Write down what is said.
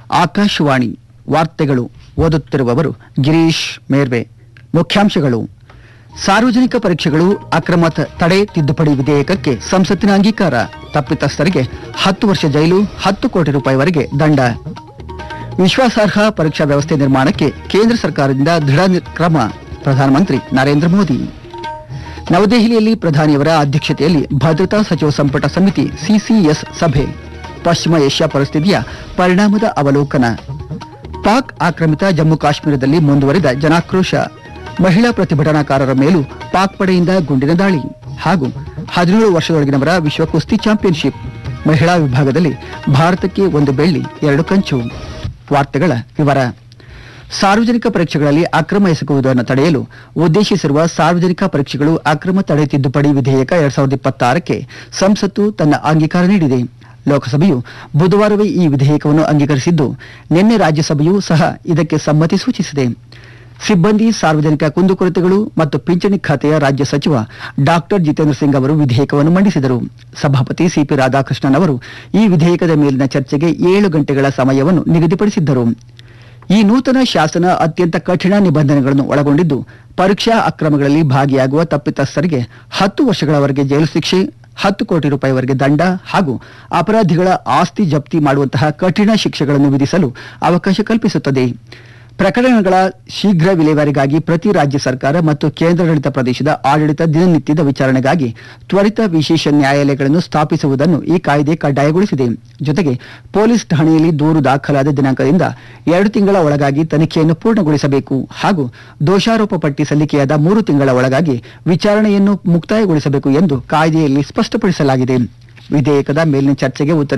ಆಕಾಶವಾಣಿ ವಾರ್ತೆಗಳು ಓದುತ್ತಿರುವವರು ಗಿರೀಶ್ ಮೇರ್ವೆ ಮುಖ್ಯಾಂಶಗಳು ಸಾರ್ವಜನಿಕ ಪರೀಕ್ಷೆಗಳು ಅಕ್ರಮ ತ- ತಡೆ ತಿದ್ದುಪಡಿ ವಿಧೇಯಕಕ್ಕೆ ಸಂಸತ್ತಿನ ಅಂಗೀಕಾರ ತಪ್ಪಿತಸ್ಥರಿಗೆ ಹತ್ತು ವರ್ಷ ಜೈಲು ಹತ್ತು ಕೋಟಿ ರೂಪಾಯಿವರೆಗೆ ದಂಡ ವಿಶ್ವಾಸಾರ್ಹ ಪರೀಕ್ಷಾ ವ್ಯವಸ್ಥೆ ನಿರ್ಮಾಣಕ್ಕೆ ಕೇಂದ್ರ ಸರ್ಕಾರದಿಂದ ದೃಢ ನಿ- ಕ್ರಮ ಪ್ರಧಾನಮಂತ್ರಿ ನರೇಂದ್ರ ಮೋದಿ ನವದೆಹಲಿಯಲ್ಲಿ ಪ್ರಧಾನಿಯವರ ಅಧ್ಯಕ್ಷತೆಯಲ್ಲಿ ಭದ್ರತಾ ಸಚಿವ ಸಂಪುಟ ಸಮಿತಿ ಸಿಸಿಎಸ್ ಸಭೆ ಪಶ್ಚಿಮ ಏಷ್ಯಾ ಪರಿಸ್ಥಿತಿಯ ಪರಿಣಾಮದ ಅವಲೋಕನ ಪಾಕ್ ಆಕ್ರಮಿತ ಜಮ್ಮು ಕಾಶ್ಮೀರದಲ್ಲಿ ಮುಂದುವರಿದ ಜನಾಕ್ರೋಶ ಮಹಿಳಾ ಪ್ರತಿಭಟನಾಕಾರರ ಮೇಲೂ ಪಾಕ್ ಪಡೆಯಿಂದ ಗುಂಡಿನ ದಾಳಿ ಹಾಗೂ ಹದಿನೇಳು ವರ್ಷದೊಳಗಿನವರ ವಿಶ್ವ ಕುಸ್ತಿ ಚಾಂಪಿಯನ್ಶಿಪ್ ಮಹಿಳಾ ವಿಭಾಗದಲ್ಲಿ ಭಾರತಕ್ಕೆ ಒಂದು ಬೆಳ್ಳಿ ಎರಡು ಕಂಚು ವಾರ್ತೆಗಳ ವಿವರ ಸಾರ್ವಜನಿಕ ಪರೀಕ್ಷೆಗಳಲ್ಲಿ ಅಕ್ರಮ ಎಸಗುವುದನ್ನು ತಡೆಯಲು ಉದ್ದೇಶಿಸಿರುವ ಸಾರ್ವಜನಿಕ ಪರೀಕ್ಷೆಗಳು ಅಕ್ರಮ ತಡೆ ತಿದ್ದುಪಡಿ ವಿಧೇಯಕ ಎರಡ್ ಸಾವಿರದ ಇಪ್ಪತ್ತಾರಕ್ಕೆ ಸಂಸತ್ತು ತನ್ನ ಅಂಗೀಕಾರ ನೀಡಿದೆ ಲೋಕಸಭೆಯು ಬುಧವಾರವೇ ಈ ವಿಧೇಯಕವನ್ನು ಅಂಗೀಕರಿಸಿದ್ದು ನಿನ್ನೆ ರಾಜ್ಯಸಭೆಯೂ ಸಹ ಇದಕ್ಕೆ ಸಮ್ಮತಿ ಸೂಚಿಸಿದೆ ಸಿಬ್ಬಂದಿ ಸಾರ್ವಜನಿಕ ಕುಂದುಕೊರತೆಗಳು ಮತ್ತು ಪಿಂಚಣಿ ಖಾತೆಯ ರಾಜ್ಯ ಸಚಿವ ಡಾಕ್ಟರ್ ಜಿತೇಂದ್ರ ಸಿಂಗ್ ಅವರು ವಿಧೇಯಕವನ್ನು ಮಂಡಿಸಿದರು ಸಭಾಪತಿ ಸಿಪಿ ರಾಧಾಕೃಷ್ಣನ್ ಅವರು ಈ ವಿಧೇಯಕದ ಮೇಲಿನ ಚರ್ಚೆಗೆ ಏಳು ಗಂಟೆಗಳ ಸಮಯವನ್ನು ನಿಗದಿಪಡಿಸಿದ್ದರು ಈ ನೂತನ ಶಾಸನ ಅತ್ಯಂತ ಕಠಿಣ ನಿಬಂಧನೆಗಳನ್ನು ಒಳಗೊಂಡಿದ್ದು ಪರೀಕ್ಷಾ ಅಕ್ರಮಗಳಲ್ಲಿ ಭಾಗಿಯಾಗುವ ತಪ್ಪಿತಸ್ಥರಿಗೆ ಹತ್ತು ವರ್ಷಗಳವರೆಗೆ ಜೈಲು ಶಿಕ್ಷೆ ಹತ್ತು ಕೋಟಿ ರೂಪಾಯಿವರೆಗೆ ದಂಡ ಹಾಗೂ ಅಪರಾಧಿಗಳ ಆಸ್ತಿ ಜಪ್ತಿ ಮಾಡುವಂತಹ ಕಠಿಣ ಶಿಕ್ಷೆಗಳನ್ನು ವಿಧಿಸಲು ಅವಕಾಶ ಕಲ್ಪಿಸುತ್ತದೆ ಪ್ರಕರಣಗಳ ಶೀಘ್ರ ವಿಲೇವಾರಿಗಾಗಿ ಪ್ರತಿ ರಾಜ್ಯ ಸರ್ಕಾರ ಮತ್ತು ಕೇಂದ್ರಾಡಳಿತ ಪ್ರದೇಶದ ಆಡಳಿತ ದಿನನಿತ್ಯದ ವಿಚಾರಣೆಗಾಗಿ ತ್ವರಿತ ವಿಶೇಷ ನ್ಯಾಯಾಲಯಗಳನ್ನು ಸ್ಥಾಪಿಸುವುದನ್ನು ಈ ಕಾಯ್ದೆ ಕಡ್ಡಾಯಗೊಳಿಸಿದೆ ಜೊತೆಗೆ ಪೊಲೀಸ್ ಠಾಣೆಯಲ್ಲಿ ದೂರು ದಾಖಲಾದ ದಿನಾಂಕದಿಂದ ಎರಡು ತಿಂಗಳ ಒಳಗಾಗಿ ತನಿಖೆಯನ್ನು ಪೂರ್ಣಗೊಳಿಸಬೇಕು ಹಾಗೂ ದೋಷಾರೋಪ ಪಟ್ಟಿ ಸಲ್ಲಿಕೆಯಾದ ಮೂರು ತಿಂಗಳ ಒಳಗಾಗಿ ವಿಚಾರಣೆಯನ್ನು ಮುಕ್ತಾಯಗೊಳಿಸಬೇಕು ಎಂದು ಕಾಯ್ದೆಯಲ್ಲಿ ಸ್ಪಷ್ಟಪಡಿಸಲಾಗಿದೆ ವಿಧೇಯಕದ ಮೇಲಿನ ಚರ್ಚೆಗೆ ಉತ್ತರಿಸಿದ